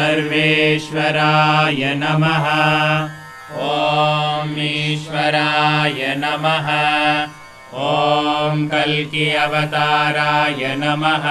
सर्वेश्वराय नमः ॐ ईश्वराय नमः ॐ कल्कि अवताराय नमः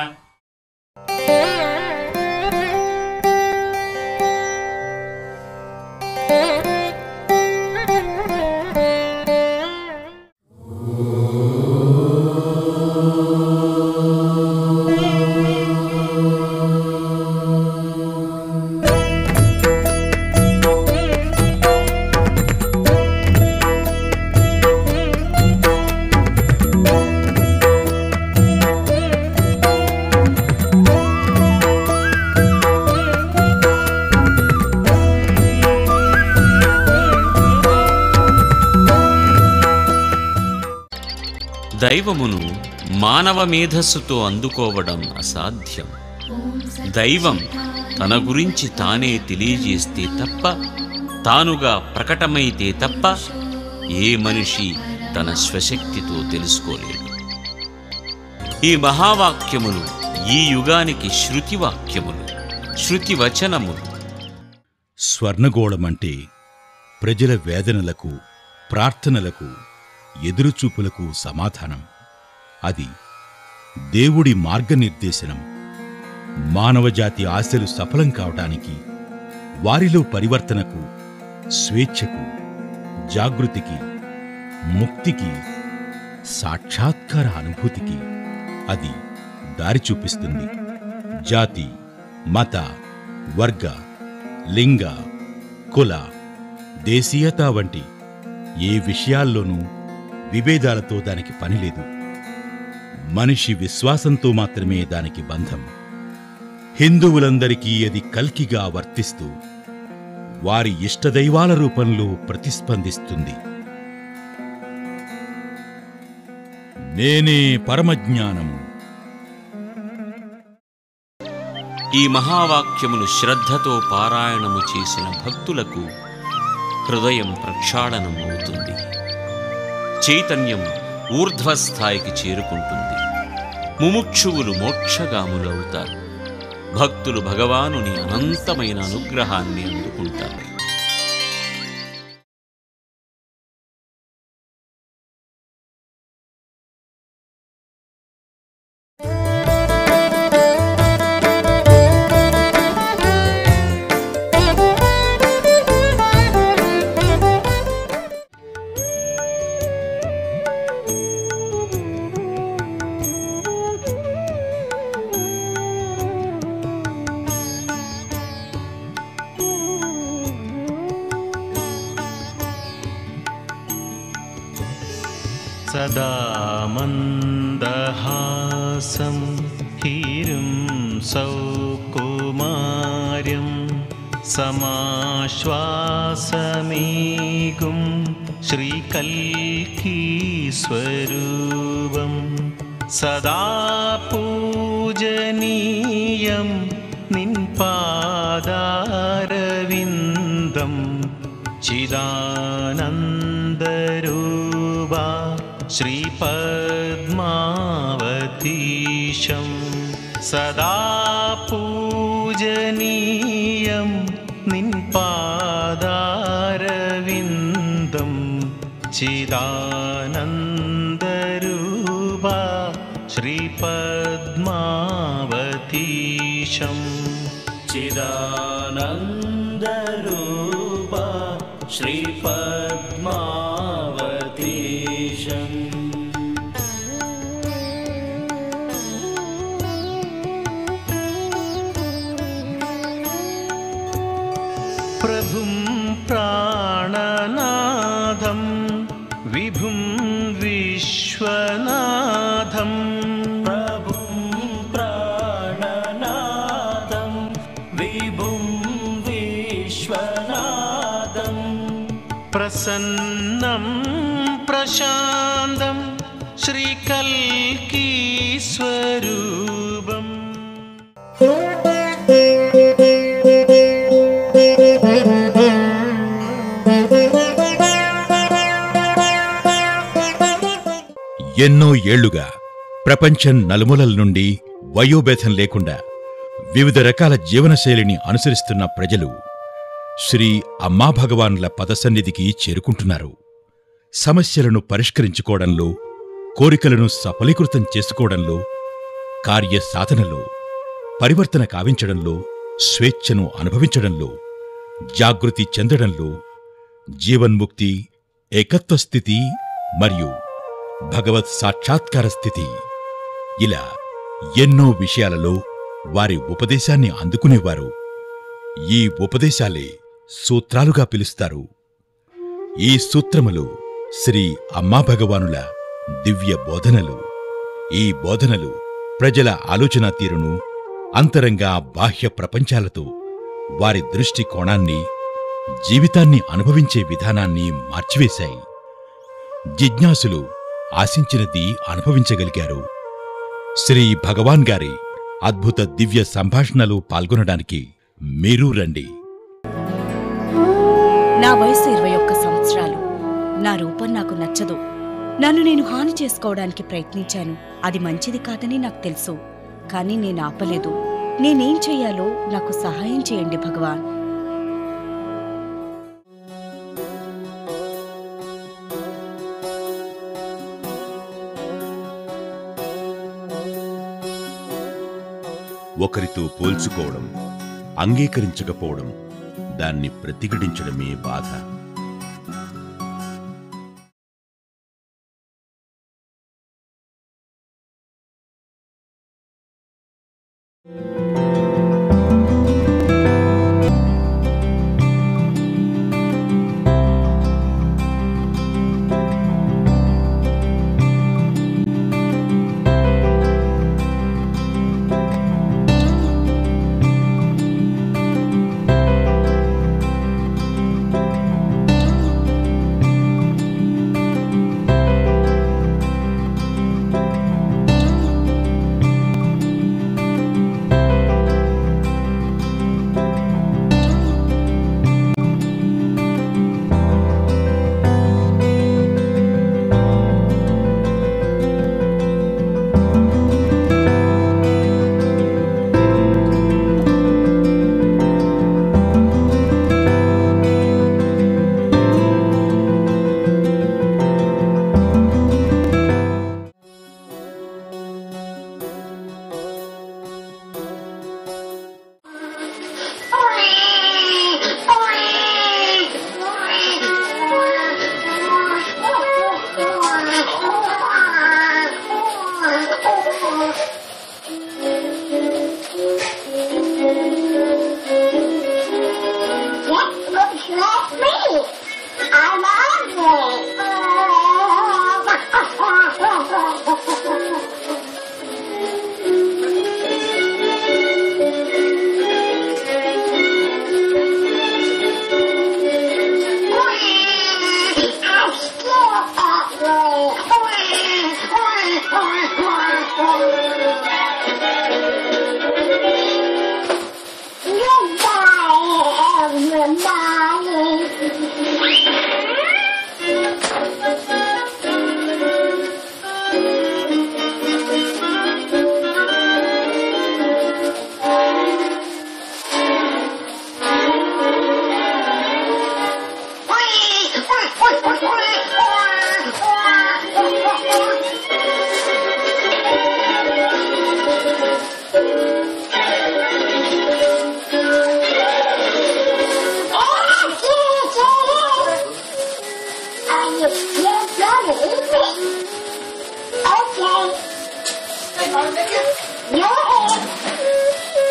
దైవమును మానవ మేధస్సుతో అందుకోవడం అసాధ్యం దైవం తన గురించి తానే తెలియజేస్తే తప్ప తానుగా ప్రకటమైతే తప్ప ఏ మనిషి తన స్వశక్తితో తెలుసుకోలేడు ఈ మహావాక్యములు ఈ యుగానికి శృతివాక్యములు శృతివచనములు స్వర్ణగోళమంటే ప్రజల వేదనలకు ప్రార్థనలకు ఎదురుచూపులకు సమాధానం అది దేవుడి మార్గనిర్దేశనం మానవజాతి ఆశలు సఫలం కావటానికి వారిలో పరివర్తనకు స్వేచ్ఛకు జాగృతికి ముక్తికి సాక్షాత్కార అనుభూతికి అది దారి చూపిస్తుంది జాతి మత వర్గ లింగ కుల దేశీయత వంటి ఏ విషయాల్లోనూ విభేదాలతో దానికి పనిలేదు మనిషి విశ్వాసంతో మాత్రమే దానికి బంధం హిందువులందరికీ అది కల్కిగా వర్తిస్తూ వారి ఇష్టదైవాల రూపంలో ప్రతిస్పందిస్తుంది నేనే పరమజ్ఞానము ఈ మహావాక్యములు శ్రద్ధతో పారాయణము చేసిన భక్తులకు హృదయం ప్రక్షాళనమవుతుంది చైతన్యం ఊర్ధ్వస్థాయికి చేరుకుంటుంది ముముక్షువులు మోక్షగాములవుతారు భక్తులు భగవానుని అనంతమైన అనుగ్రహాన్ని అందుకుంటారు सदा मन्दहासं हीरुं सौकुमार्यं समाश्वासमेगुं श्रीकल्कीस्वरूपं सदा पूजनीयं निन्पादारविन्दम् चिदानन्दरूपा श्रीपद्मावतीशं सदा पूजनीयं निन्पादारविन्दं चिदानन्दरूपा श्रीपद्मावतीशम् चिदानन्दरूपा श्रीपद्मावतीशम् प्रभुं प्राणनाथं विभुं विश्वनाथं प्रभुं प्राणनाथं विभुं विश्वनाथं प्रसन्नं प्रशान्तं श्रीकल्कीस्वरूपम् ఎన్నో ఏళ్లుగా ప్రపంచం నలుమూలల నుండి వయోభేదం లేకుండా వివిధ రకాల జీవనశైలిని అనుసరిస్తున్న ప్రజలు శ్రీ అమ్మా భగవానుల పదసన్నిధికి చేరుకుంటున్నారు సమస్యలను పరిష్కరించుకోవడంలో కోరికలను సఫలీకృతం చేసుకోవడంలో కార్య సాధనలో పరివర్తన కావించడంలో స్వేచ్ఛను అనుభవించడంలో జాగృతి చెందడంలో జీవన్ముక్తి ఏకత్వ స్థితి మరియు భగవత్ సాక్షాత్కార స్థితి ఇలా ఎన్నో విషయాలలో వారి ఉపదేశాన్ని అందుకునేవారు ఈ ఉపదేశాలే సూత్రాలుగా పిలుస్తారు ఈ సూత్రములు శ్రీ అమ్మా భగవానుల దివ్య బోధనలు ఈ బోధనలు ప్రజల ఆలోచనా తీరును అంతరంగా బాహ్య ప్రపంచాలతో వారి దృష్టి కోణాన్ని జీవితాన్ని అనుభవించే విధానాన్ని మార్చివేశాయి జిజ్ఞాసులు ఆశించినది అనుభవించగలిగారు శ్రీ భగవాన్ గారి అద్భుత దివ్య సంభాషణలో పాల్గొనడానికి మీరు రండి నా వయసు ఇరవై ఒక్క సంవత్సరాలు నా రూపం నాకు నచ్చదు నన్ను నేను హాని చేసుకోవడానికి ప్రయత్నించాను అది మంచిది కాదని నాకు తెలుసు కానీ నేను ఆపలేదు నేనేం చెయ్యాలో నాకు సహాయం చేయండి భగవాన్ ఒకరితో పోల్చుకోవడం అంగీకరించకపోవడం దాన్ని ప్రతిఘటించడమే బాధ Yes, looks like me. I love it. I'm scared that way. Goodbye, Are you you're gonna eat me? Okay. Your head.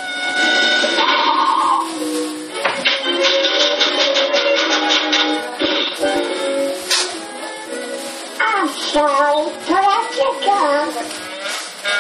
I'm sorry, but I should go.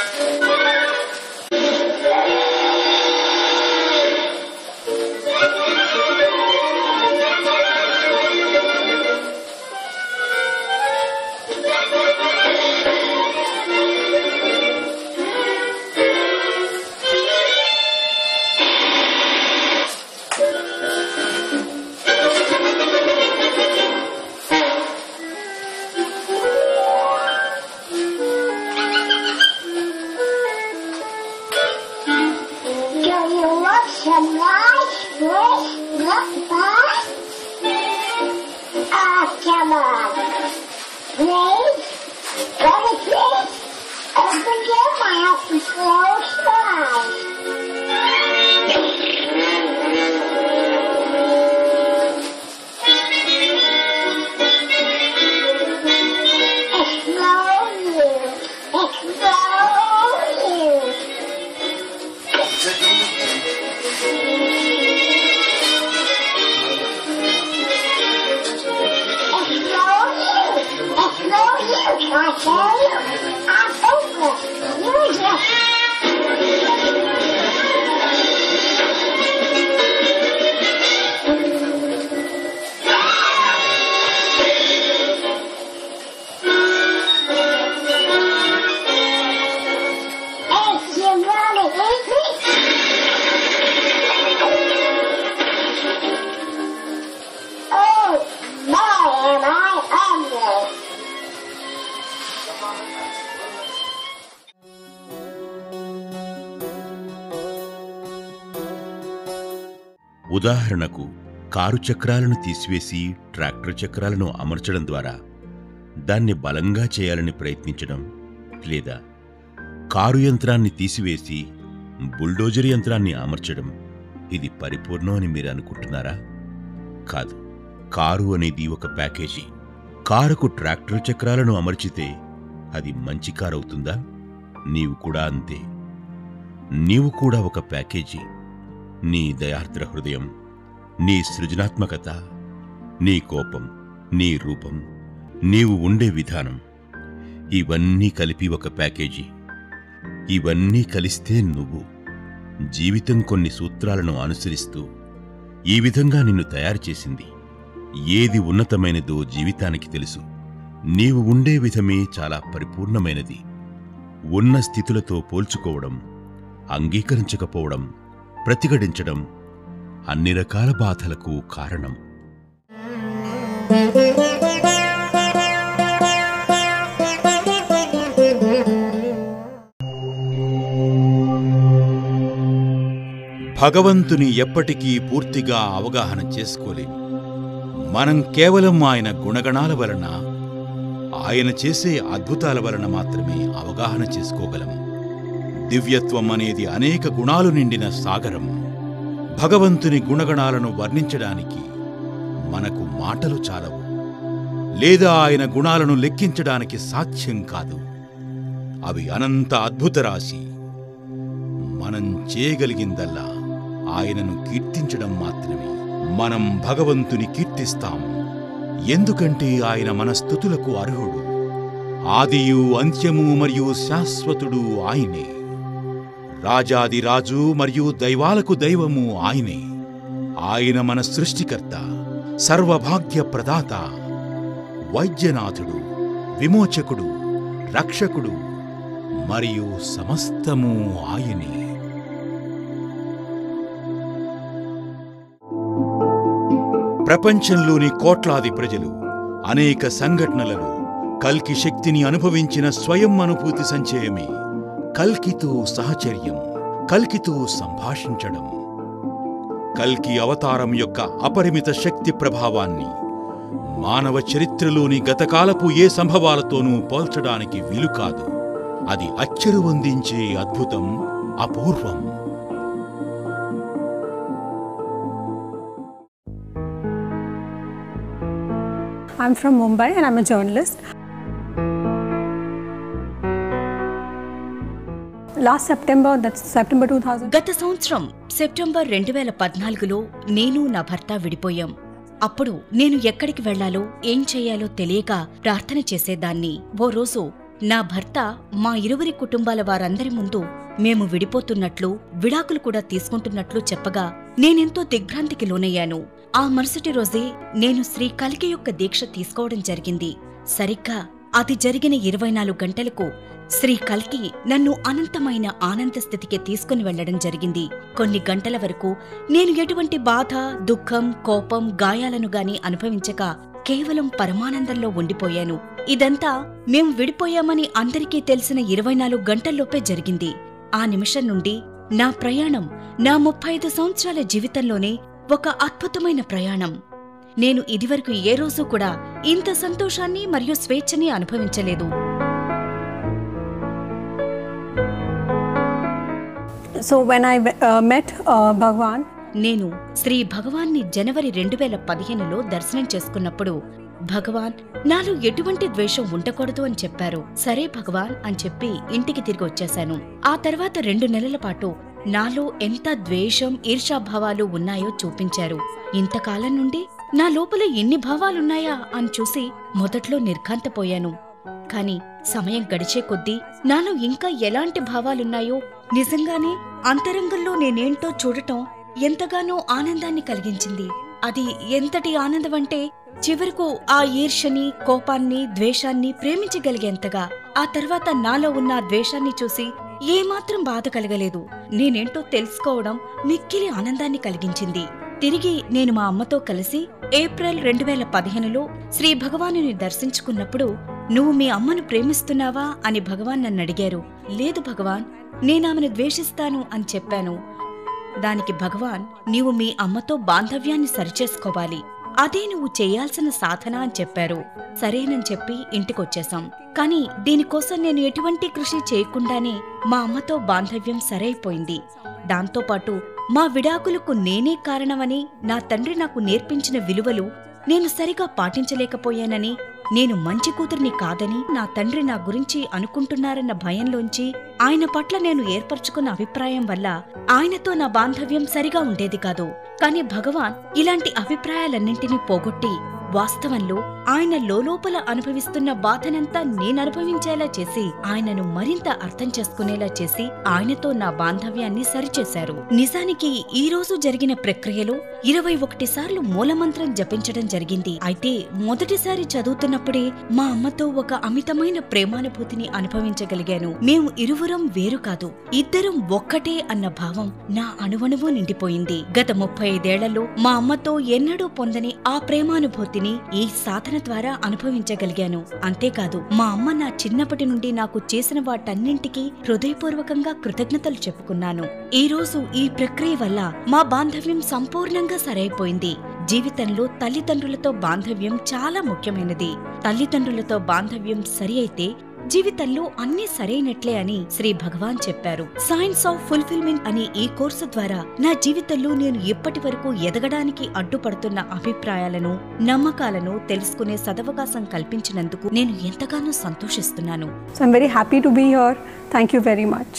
Please, let it please. Open your mouth and close your eyes. Explode you. Explode you. Explode you. Explode you. I tell you. I'm over. You just If you want to eat me. Oh, my, am I hungry. ఉదాహరణకు car చక్రాలను తీసివేసి tractor చక్రాలను అమర్చడం ద్వారా దాన్ని బలంగా చేయాలని ప్రయత్నించడం లేదా కారు యంత్రాన్ని తీసివేసి బుల్డోజర్ యంత్రాన్ని అమర్చడం ఇది పరిపూర్ణం అని మీరు అనుకుంటున్నారా కాదు కారు అనేది ఒక ప్యాకేజీ కారుకు ట్రాక్టర్ చక్రాలను అమర్చితే అది మంచి కారు అవుతుందా నీవు కూడా అంతే నీవు కూడా ఒక ప్యాకేజీ నీ దయార్ద్ర హృదయం నీ సృజనాత్మకత నీ కోపం నీ రూపం నీవు ఉండే విధానం ఇవన్నీ కలిపి ఒక ప్యాకేజీ ఇవన్నీ కలిస్తే నువ్వు జీవితం కొన్ని సూత్రాలను అనుసరిస్తూ ఈ విధంగా నిన్ను తయారు చేసింది ఏది ఉన్నతమైనదో జీవితానికి తెలుసు నీవు ఉండే విధమే చాలా పరిపూర్ణమైనది ఉన్న స్థితులతో పోల్చుకోవడం అంగీకరించకపోవడం ప్రతిఘటించడం అన్ని రకాల బాధలకు కారణం భగవంతుని ఎప్పటికీ పూర్తిగా అవగాహన చేసుకోలేం మనం కేవలం ఆయన గుణగణాల వలన ఆయన చేసే అద్భుతాల వలన మాత్రమే అవగాహన చేసుకోగలం దివ్యత్వం అనేది అనేక గుణాలు నిండిన సాగరం భగవంతుని గుణగణాలను వర్ణించడానికి మనకు మాటలు చాలవు లేదా ఆయన గుణాలను లెక్కించడానికి సాధ్యం కాదు అవి అనంత అద్భుత రాశి మనం చేయగలిగిందల్లా ఆయనను కీర్తించడం మాత్రమే మనం భగవంతుని కీర్తిస్తాం ఎందుకంటే ఆయన మన స్తుతులకు అర్హుడు ఆదియు అంత్యము మరియు శాశ్వతుడు ఆయనే రాజాది రాజు మరియు దైవాలకు దైవము ఆయనే ఆయన మన సృష్టికర్త సర్వభాగ్య ప్రదాత వైద్యనాథుడు విమోచకుడు రక్షకుడు మరియు సమస్తము ఆయనే ప్రపంచంలోని కోట్లాది ప్రజలు అనేక సంఘటనలలో కల్కి శక్తిని అనుభవించిన స్వయం అనుభూతి సంచయమే కల్కితో సహచర్యం కల్కితో సంభాషించడం కల్కి అవతారం యొక్క అపరిమిత శక్తి ప్రభావాన్ని మానవ చరిత్రలోని గతకాలపు ఏ సంభవాలతోనూ పోల్చడానికి వీలు కాదు అది అచ్చరువందించే అద్భుతం అపూర్వం I'm from Mumbai and I'm a journalist. Last September, that's September 2000. గత సంవత్సరం సెప్టెంబర్ రెండు వేల పద్నాలుగులో నేను నా భర్త విడిపోయాం అప్పుడు నేను ఎక్కడికి వెళ్లాలో ఏం చెయ్యాలో తెలియక ప్రార్థన చేసేదాన్ని ఓ రోజు నా భర్త మా ఇరువురి కుటుంబాల వారందరి ముందు మేము విడిపోతున్నట్లు విడాకులు కూడా తీసుకుంటున్నట్లు చెప్పగా నేనెంతో దిగ్భ్రాంతికి లోనయ్యాను ఆ మరుసటి రోజే నేను శ్రీ కలికి యొక్క దీక్ష తీసుకోవడం జరిగింది సరిగ్గా అది జరిగిన ఇరవై నాలుగు గంటలకు శ్రీ కల్కి నన్ను అనంతమైన ఆనంద స్థితికి తీసుకుని వెళ్లడం జరిగింది కొన్ని గంటల వరకు నేను ఎటువంటి బాధ దుఃఖం కోపం గాయాలను గాని అనుభవించక కేవలం పరమానందంలో ఉండిపోయాను ఇదంతా మేం విడిపోయామని అందరికీ తెలిసిన ఇరవై నాలుగు గంటల్లోపే జరిగింది ఆ నిమిషం నుండి నా ప్రయాణం నా ముప్పై ఐదు సంవత్సరాల జీవితంలోనే ఒక అద్భుతమైన ప్రయాణం నేను ఇదివరకు ఏ రోజు కూడా ఇంత సంతోషాన్ని మరియు స్వేచ్ఛని అనుభవించలేదు So when I uh, met uh, Bhagwan, నేను శ్రీ భగవాన్ని జనవరి రెండు వేల పదిహేనులో దర్శనం చేసుకున్నప్పుడు భగవాన్ నాలో ఎటువంటి ద్వేషం ఉండకూడదు అని చెప్పారు సరే భగవాన్ అని చెప్పి ఇంటికి తిరిగి వచ్చేశాను ఆ తర్వాత రెండు నెలల పాటు నాలో ఎంత ద్వేషం ఈర్షాభావాలు ఉన్నాయో చూపించారు ఇంతకాలం నుండి నా లోపల ఎన్ని భావాలున్నాయా అని చూసి మొదట్లో నిర్ఘాంతపోయాను కాని సమయం గడిచే కొద్దీ నాలో ఇంకా ఎలాంటి భావాలున్నాయో నిజంగానే అంతరంగంలో నేనేంటో చూడటం ఎంతగానో ఆనందాన్ని కలిగించింది అది ఎంతటి ఆనందమంటే చివరకు ఆ ఈర్ష్యని కోపాన్ని ద్వేషాన్ని ప్రేమించగలిగేంతగా ఆ తర్వాత నాలో ఉన్న ఆ ద్వేషాన్ని చూసి ఏమాత్రం బాధ కలగలేదు నేనేంటో తెలుసుకోవడం మిక్కిలి ఆనందాన్ని కలిగించింది తిరిగి నేను మా అమ్మతో కలిసి ఏప్రిల్ రెండు వేల పదిహేనులో శ్రీ భగవానుని దర్శించుకున్నప్పుడు నువ్వు మీ అమ్మను ప్రేమిస్తున్నావా అని భగవాన్ నన్ను అడిగారు లేదు భగవాన్ నేనామెను ద్వేషిస్తాను అని చెప్పాను దానికి భగవాన్ నీవు మీ అమ్మతో బాంధవ్యాన్ని సరిచేసుకోవాలి అదే నువ్వు చేయాల్సిన సాధన అని చెప్పారు సరేనని చెప్పి ఇంటికొచ్చేశాం కానీ దీనికోసం నేను ఎటువంటి కృషి చేయకుండానే మా అమ్మతో బాంధవ్యం సరైపోయింది దాంతోపాటు మా విడాకులకు నేనే కారణమని నా తండ్రి నాకు నేర్పించిన విలువలు నేను సరిగా పాటించలేకపోయానని నేను మంచి కూతురిని కాదని నా తండ్రి నా గురించి అనుకుంటున్నారన్న భయంలోంచి ఆయన పట్ల నేను ఏర్పరచుకున్న అభిప్రాయం వల్ల ఆయనతో నా బాంధవ్యం సరిగా ఉండేది కాదు కాని భగవాన్ ఇలాంటి అభిప్రాయాలన్నింటినీ పోగొట్టి వాస్తవంలో ఆయన లోలోపల అనుభవిస్తున్న బాధనంతా నేననుభవించేలా చేసి ఆయనను మరింత అర్థం చేసుకునేలా చేసి ఆయనతో నా బాంధవ్యాన్ని సరిచేశారు నిజానికి ఈ రోజు జరిగిన ప్రక్రియలో ఇరవై ఒకటి సార్లు మూలమంత్రం జపించడం జరిగింది అయితే మొదటిసారి చదువుతున్నప్పుడే మా అమ్మతో ఒక అమితమైన ప్రేమానుభూతిని అనుభవించగలిగాను మేము ఇరువురం వేరు కాదు ఇద్దరం ఒక్కటే అన్న భావం నా అణువణువు నిండిపోయింది గత ముప్పై ఐదేళ్లలో మా అమ్మతో ఎన్నడూ పొందని ఆ ప్రేమానుభూతిని ఈ సాధన ద్వారా అనుభవించగలిగాను అంతేకాదు మా అమ్మ నా చిన్నప్పటి నుండి నాకు చేసిన వాటన్నింటికీ హృదయపూర్వకంగా కృతజ్ఞతలు చెప్పుకున్నాను ఈ రోజు ఈ ప్రక్రియ వల్ల మా బాంధవ్యం సంపూర్ణంగా సరైపోయింది జీవితంలో తల్లిదండ్రులతో బాంధవ్యం చాలా ముఖ్యమైనది తల్లిదండ్రులతో బాంధవ్యం సరి అయితే జీవితంలో అన్ని సరైనట్లే అని శ్రీ భగవాన్ చెప్పారు సైన్స్ ఆఫ్ ఫుల్ఫిల్మెంట్ అనే ఈ కోర్సు ద్వారా నా జీవితంలో నేను ఇప్పటి వరకు ఎదగడానికి అడ్డుపడుతున్న అభిప్రాయాలను నమ్మకాలను తెలుసుకునే సదవకాశం కల్పించినందుకు నేను ఎంతగానో సంతోషిస్తున్నాను so I'm very happy to be here. Thank you very much.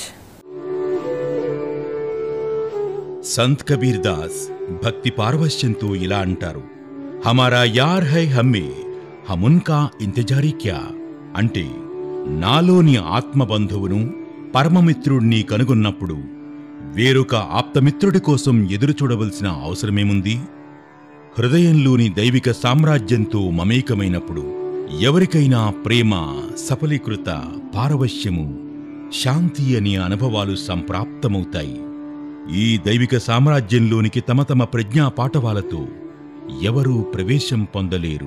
Sant Kabir Das భక్తి పారవశ్యంతో ఇలా అంటారు హమారా యార్ హై హమ్మే హమున్కా ఇంతజారీ క్యా అంటే నాలోని ఆత్మబంధువును పరమమిత్రుణ్ణి కనుగొన్నప్పుడు వేరొక ఆప్తమిత్రుడి కోసం ఎదురు చూడవలసిన అవసరమేముంది హృదయంలోని దైవిక సామ్రాజ్యంతో మమేకమైనప్పుడు ఎవరికైనా ప్రేమ సఫలీకృత పారవశ్యము శాంతి అనే అనుభవాలు సంప్రాప్తమవుతాయి ఈ దైవిక సామ్రాజ్యంలోనికి తమ తమ ప్రజ్ఞా పాఠవాలతో ఎవరూ ప్రవేశం పొందలేరు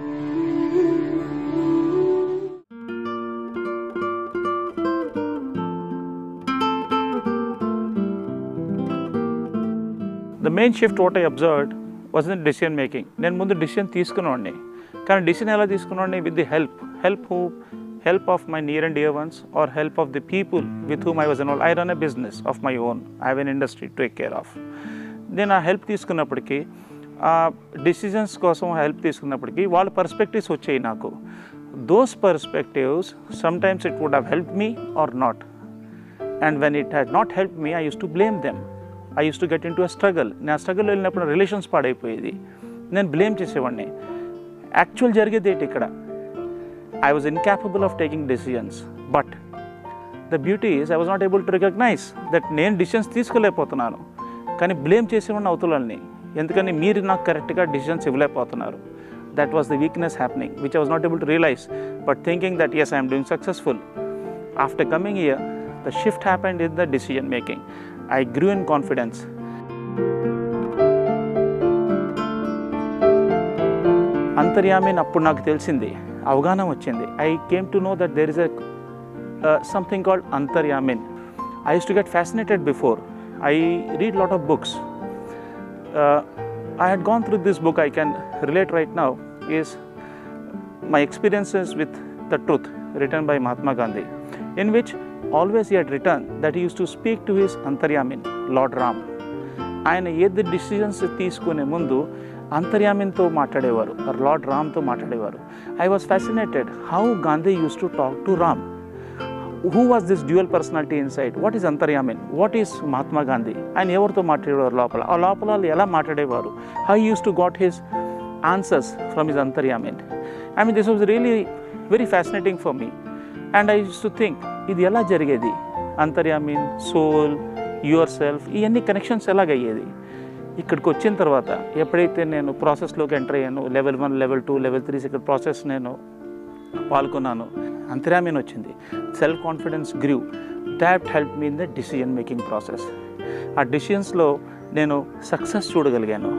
the main shift what I observed was in decision making నేను ముందు డెసిషన్ తీసుకునేవాడిని కానీ డెసిషన్ ఎలా తీసుకునేవాడిని with the help help who help of my near and dear ones or help of the people with whom I was in I run a business of my own I have an industry to take care of నేను ఆ help తీసుకున్నప్పటికీ ఆ decisions కోసం help తీసుకున్నప్పటికీ వాళ్ళ perspectives వచ్చాయి నాకు those perspectives some times it would have help me or not and when it had not help me I use to blame them I use to get in to a struggle నేను ఆ struggle వెళ్ళినప్పుడు relations పాడైపోయేది నేను blame చేసేవాడిని actual జరిగేది ఏంటి ఇక్కడ I was incapable of taking decisions but the beauty is I was not able to recognise that నేను decisions తీసుకోలేకపోతున్నాను కానీ బ్లేమ్ చేసేవాడిని అవతలని ఎందుకని మీరు నాకు కరెక్ట్గా డిసిషన్స్ ఇవ్వలేకపోతున్నారు that was the weakness happening which I was not able to realise but thinking that yes I'm doing successful after coming year the shift happened in the decision making. I grew in confidence. అంతర్యామి అప్పుడు నాకు తెలిసింది అవగాహన వచ్చింది I came to know that there is a something called antaryamin I use to get fascinated before I read lot of books I had gone through this book, I can relate right now, is my experiences with the truth written by Mahatma Gandhi, in which always he had written that he used to speak to his Antaryamin, Lord Ram. ఆయన ఏది decisions తీసుకునే ముందు అంతర్యామిన్తో మాట్లాడేవారు lord రామ్తో మాట్లాడేవారు I was fascinated how Gandhi use to talk to Ram who was this dual personality inside what is antaryamin what is Mahatma Gandhi ఆయన ఎవరితో మాట్లాడేవారు లోపల ఆ లోపల వాళ్ళు ఎలా మాట్లాడేవారు he use to got his answers from his antaryamin I mean this was really very fascinating for me and I use to think ఇది ఎలా జరిగేది అంతర్యామిన్ సోల్ యువర్ సెల్ఫ్ ఇవన్నీ కనెక్షన్స్ ఎలాగయ్యేది ఇక్కడికి వచ్చిన తర్వాత ఎప్పుడైతే నేను ప్రాసెస్లోకి ఎంటర్ అయ్యాను level one level two level three ఇక్కడ ప్రాసెస్ నేను పాల్గొన్నాను అంతర్యామీన్ వచ్చింది self confidence grew that help me in the decision making process ఆ డిసిషన్స్లో నేను సక్సెస్ చూడగలిగాను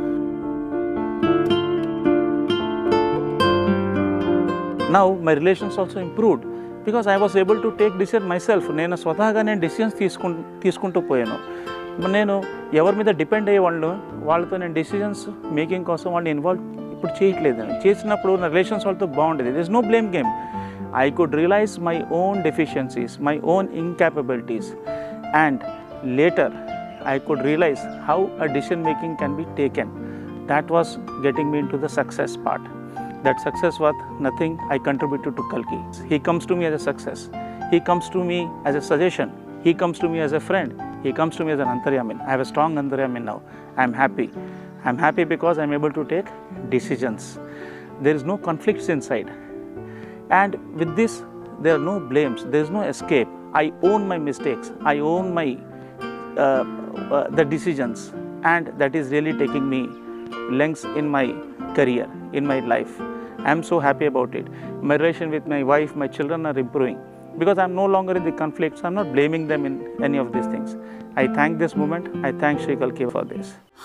now my relations also improved because I was able to take decision myself నేను స్వతహాగా నేను డిసిజన్స్ తీసుకు తీసుకుంటూ పోయాను నేను ఎవరి మీద డిపెండ్ అయ్యే వాళ్ళు వాళ్ళతో నేను డిసిజన్స్ మేకింగ్ కోసం వాళ్ళని ఇన్వాల్వ్ ఇప్పుడు చేయట్లేదు చేసినప్పుడు నా రిలేషన్స్ వాళ్ళతో బాగుండేది this no blame game I could realise my own deficiencies my own incapabilities and later I could realise how a decision making can be taken that was getting me into the success part that success was nothing I contributed to Kalki. He comes to me as a success. He comes to me as a suggestion. He comes to me as a friend. He comes to me as an Antaryamin. I have a strong Antaryamin now. I am happy. I am happy because I am able to take decisions. There is no conflicts inside. And with this, there are no blames. There is no escape. I own my mistakes. I own my uh, uh, the decisions, and that is really taking me lengths in my career, in my life. I am so happy about it. My relation with my wife, my children are improving because I am no longer in the conflicts. I am not blaming them in any of these things. I thank this moment. I thank Sri Kalki for this.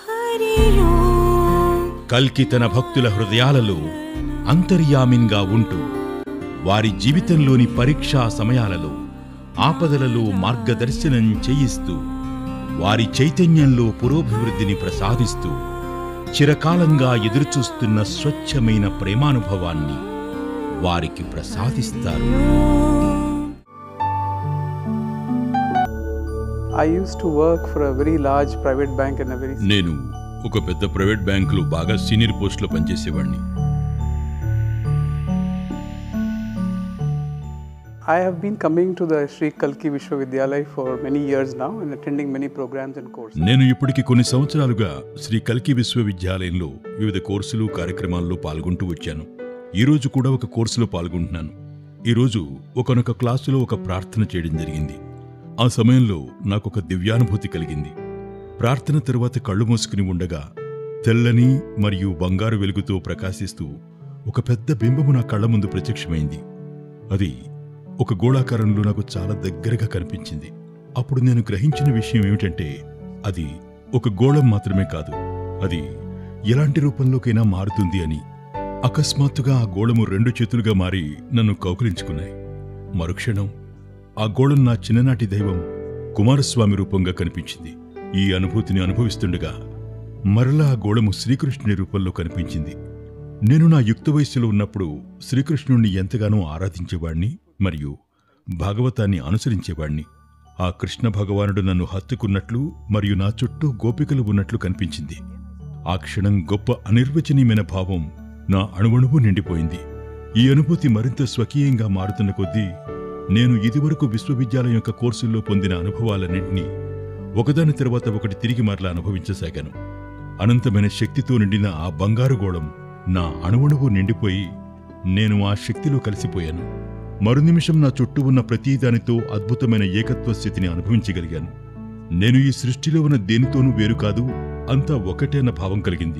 కల్కి తన భక్తుల హృదయాలలో అంతర్యామిన్గా ఉంటూ వారి జీవితంలోని పరీక్షా సమయాలలో ఆపదలలో మార్గదర్శనం చేయిస్తూ వారి చైతన్యంలో పురోభివృద్ధిని ప్రసాదిస్తూ చిరకాలంగా ఎదురుచూస్తున్న స్వచ్ఛమైన ప్రేమానుభవాన్ని వారికి ప్రసాదిస్తారు I used to work for a very large private bank in a very నేను ఒక పెద్ద ప్రైవేట్ బ్యాంకులో బాగా సీనియర్ పోస్టులో పనిచేసేవాడిని I have been coming to the Sri Kalki Vishwavidyalaya for many years now and attending many programs and courses. నేను ఇప్పటికి కొన్ని సంవత్సరాలుగా శ్రీ కల్కి విశ్వవిద్యాలయంలో వివిధ కోర్సులు కార్యక్రమాల్లో పాల్గొంటూ వచ్చాను ఈ రోజు కూడా ఒక కోర్సులో పాల్గొంటున్నాను ఈరోజు ఒకనొక క్లాసులో ఒక ప్రార్థన చేయడం జరిగింది ఆ సమయంలో నాకు ఒక దివ్యానుభూతి కలిగింది ప్రార్థన తరువాత కళ్ళు మూసుకుని ఉండగా తెల్లని మరియు బంగారు వెలుగుతో ప్రకాశిస్తూ ఒక పెద్ద బింబము నా కళ్ళ ముందు ప్రత్యక్షమైంది అది ఒక గోళాకారంలో నాకు చాలా దగ్గరగా కనిపించింది అప్పుడు నేను గ్రహించిన విషయం ఏమిటంటే అది ఒక గోళం మాత్రమే కాదు అది ఎలాంటి రూపంలోకైనా మారుతుంది అని అకస్మాత్తుగా ఆ గోళము రెండు చేతులుగా మారి నన్ను కౌకులించుకున్నాయి మరుక్షణం ఆ గోళం నా చిన్ననాటి దైవం కుమారస్వామి రూపంగా కనిపించింది ఈ అనుభూతిని అనుభవిస్తుండగా మరలా ఆ గోళము శ్రీకృష్ణుని రూపంలో కనిపించింది నేను నా యుక్త వయస్సులో ఉన్నప్పుడు శ్రీకృష్ణుణ్ణి ఎంతగానో ఆరాధించేవాణ్ణి మరియు భాగవతాన్ని అనుసరించేవాణ్ణి ఆ కృష్ణ భగవానుడు నన్ను హత్తుకున్నట్లు మరియు నా చుట్టూ గోపికలు ఉన్నట్లు కనిపించింది ఆ క్షణం గొప్ప అనిర్వచనీయమైన భావం నా అణువణువు నిండిపోయింది ఈ అనుభూతి మరింత స్వకీయంగా మారుతున్న కొద్దీ నేను ఇదివరకు విశ్వవిద్యాలయం యొక్క కోర్సుల్లో పొందిన అనుభవాలన్నింటినీ ఒకదాని తర్వాత ఒకటి తిరిగి మరలా అనుభవించసాగాను అనంతమైన శక్తితో నిండిన ఆ బంగారు గోళం నా అణువణువు నిండిపోయి నేను ఆ శక్తిలో కలిసిపోయాను మరునిమిషం నా చుట్టూ ఉన్న ప్రతి దానితో అద్భుతమైన ఏకత్వ స్థితిని అనుభవించగలిగాను నేను ఈ సృష్టిలో ఉన్న దేనితోనూ వేరు కాదు అంతా ఒకటే అన్న భావం కలిగింది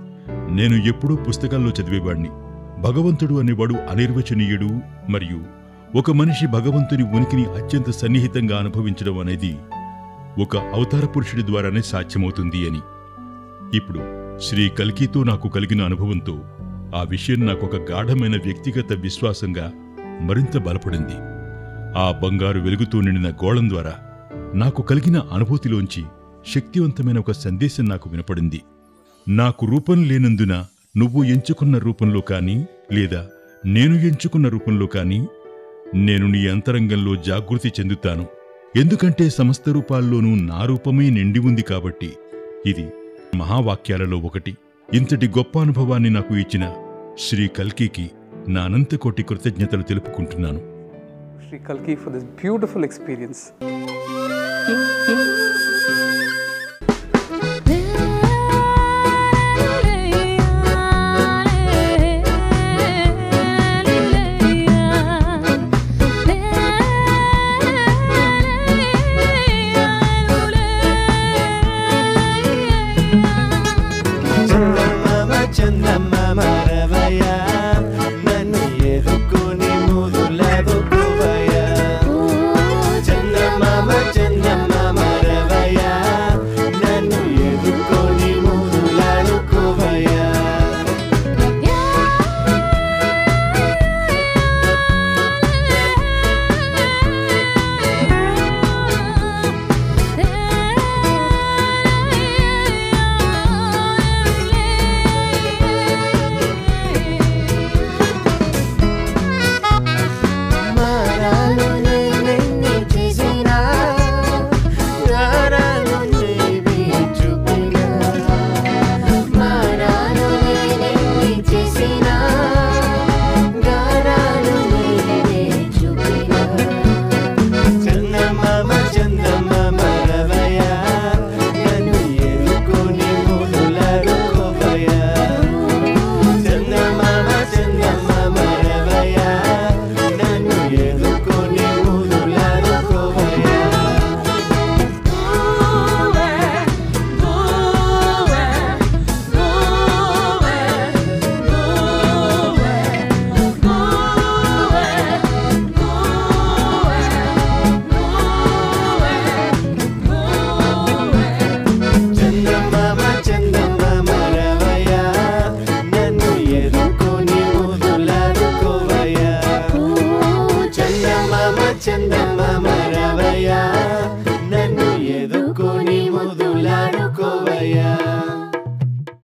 నేను ఎప్పుడూ పుస్తకాల్లో చదివేవాణ్ణి భగవంతుడు అనేవాడు అనిర్వచనీయుడు మరియు ఒక మనిషి భగవంతుని ఉనికిని అత్యంత సన్నిహితంగా అనుభవించడం అనేది ఒక అవతార పురుషుడి ద్వారానే సాధ్యమవుతుంది అని ఇప్పుడు శ్రీ కల్కితో నాకు కలిగిన అనుభవంతో ఆ విషయం నాకు ఒక గాఢమైన వ్యక్తిగత విశ్వాసంగా మరింత బలపడింది ఆ బంగారు వెలుగుతూ నిండిన గోళం ద్వారా నాకు కలిగిన అనుభూతిలోంచి శక్తివంతమైన ఒక సందేశం నాకు వినపడింది నాకు రూపం లేనందున నువ్వు ఎంచుకున్న రూపంలో కానీ లేదా నేను ఎంచుకున్న రూపంలో కానీ నేను నీ అంతరంగంలో జాగృతి చెందుతాను ఎందుకంటే సమస్త రూపాల్లోనూ నా రూపమే నిండి ఉంది కాబట్టి ఇది మహావాక్యాలలో ఒకటి ఇంతటి గొప్ప అనుభవాన్ని నాకు ఇచ్చిన శ్రీ కల్కికి నా అనంతకోటి కృతజ్ఞతలు తెలుపుకుంటున్నాను Sri Kalki for this beautiful experience.